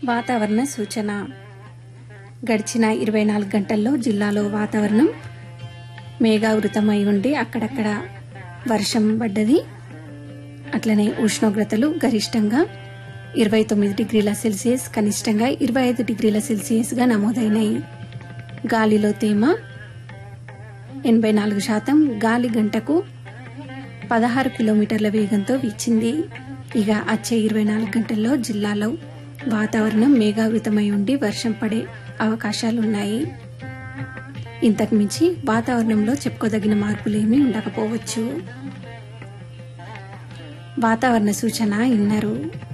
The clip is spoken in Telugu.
వాతావరణ సూచన గడిచిన ఇరవై నాలుగు గంటల్లో జిల్లాలో వాతావరణం మేఘావృతమై ఉండి అక్కడక్కడ వర్షం పడ్డది అట్లనే ఉష్ణోగ్రతలు గరిష్టంగా ఇరవై తొమ్మిది డిగ్రీల సెల్సియస్ కనిష్టంగా ఇరవై ఐదు డిగ్రీల సెల్సియస్గా నమోదైనాయి గాలిలో తేమ ఎనభై నాలుగు శాతం గాలి గంటకు పదహారు కిలోమీటర్ల వేగంతో వీచింది ఇక వచ్చే ఇరవై నాలుగు గంటల్లో జిల్లాలో వాతావరణం మేఘావృతమై ఉండి వర్షం పడే అవకాశాలున్నాయి ఇంతకు మించి వాతావరణంలో చెప్పుకోదగిన మార్పులేమీ ఉండకపోవచ్చు వాతావరణ సూచన ఇన్నారు